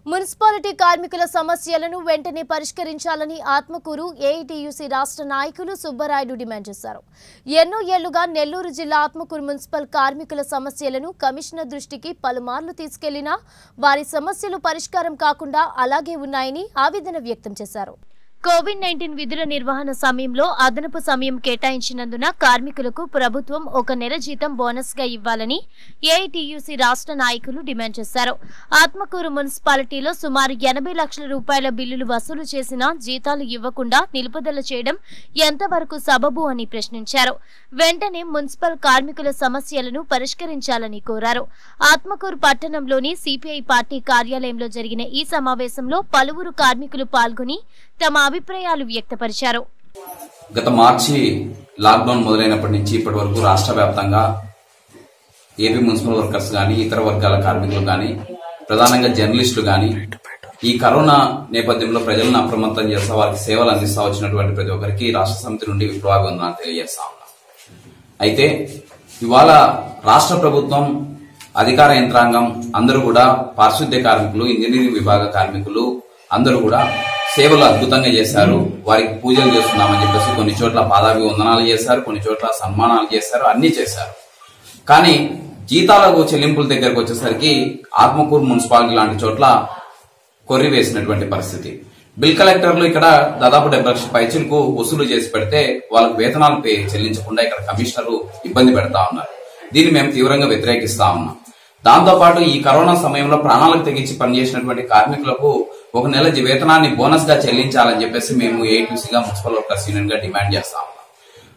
municipality కార్మికుల సమస్యలను వెంటనే పరిష్కరించాలని ఆత్మకూరు ఏఐటీయూసీ రాష్ట్ర నాయకులు సుబ్బరాయుడు డిమాండ్ చేశారు ఎన్నో ఏళ్లుగా నెల్లూరు జిల్లా ఆత్మకూరు మున్సిపల్ కార్మికుల సమస్యలను కమిషనర్ దృష్టికి పలుమార్లు తీసుకెళ్లినా వారి సమస్యలు పరిష్కారం కాకుండా అలాగే ఉన్నాయని ఆవేదన వ్యక్తం చేశారు కోవిడ్ నైన్టీన్ విధుల నిర్వహణ సమయంలో అదనపు సమయం కేటాయించినందున కార్మికులకు ప్రభుత్వం ఒక నెల జీతం బోనస్ గా ఇవ్వాలని ఏఐటీయూసీ రాష్ట్ర నాయకులు డిమాండ్ చేశారు ఆత్మకూరు మున్సిపాలిటీలో సుమారు ఎనభై లక్షల రూపాయల బిల్లులు వసూలు చేసినా జీతాలు ఇవ్వకుండా నిలుపుదల చేయడం ఎంతవరకు సబబు అని ప్రశ్నించారు వెంటనే మున్సిపల్ కార్మికుల సమస్యలను పరిష్కరించాలని కోరారు ఆత్మకూరు పట్టణంలోని సిపిఐ పార్టీ కార్యాలయంలో జరిగిన ఈ సమావేశంలో పలువురు కార్మికులు పాల్గొని తమ అభిప్రాయాలు వ్యక్తపరిచారు గత మార్చి లాక్డౌన్ మొదలైనప్పటి నుంచి ఇప్పటి వరకు రాష్ట్ర వ్యాప్తంగా ఏపీ మున్సిపల్ వర్కర్స్ గాని ఇతర వర్గాల కార్మికులు గాని ప్రధానంగా జర్నలిస్టులు గాని ఈ కరోనా నేపథ్యంలో ప్రజలను అప్రమత్తం చేస్తా వారికి సేవలు అందిస్తా వచ్చినటువంటి ప్రతి ఒక్కరికి రాష్ట్ర సమితి నుండి విప్లవాభివందనాలు తెలియజేస్తా ఉన్నాం అయితే ఇవాళ రాష్ట్ర ప్రభుత్వం అధికార యంత్రాంగం అందరూ కూడా పారిశుద్ధ్య కార్మికులు ఇంజనీరింగ్ విభాగ కార్మికులు అందరూ కూడా సేవలు అద్భుతంగా చేశారు వారికి పూజలు చేస్తున్నామని చెప్పేసి కొన్ని చోట్ల పాదాభి వందనాలు చేశారు కొన్ని చోట్ల సన్మానాలు చేశారు అన్ని చేశారు కానీ జీతాలకు చెల్లింపుల దగ్గరకు వచ్చేసరికి ఆత్మకూరు మున్సిపాలిటీ లాంటి చోట్ల కొర్రి వేసినటువంటి పరిస్థితి బిల్ కలెక్టర్లు ఇక్కడ దాదాపు డెబ్బై లక్షల పైచులకు వసూలు చేసి పెడితే వాళ్ళకు వేతనాలు పే చెల్లించకుండా ఇక్కడ కమిషనర్లు ఇబ్బంది పెడతా ఉన్నారు దీన్ని మేము తీవ్రంగా వ్యతిరేకిస్తా ఉన్నాం దాంతో పాటు ఈ కరోనా సమయంలో ప్రాణాలకు తెగించి పనిచేసినటువంటి కార్మికులకు ఒక నెల జీ- వేతనాన్ని బోనస్ గా చెల్లించాలని చెప్పేసి మేము ఏటీసీగా మున్సిపల్ వర్కర్స్ యూనియన్ గా డిమాండ్ చేస్తాం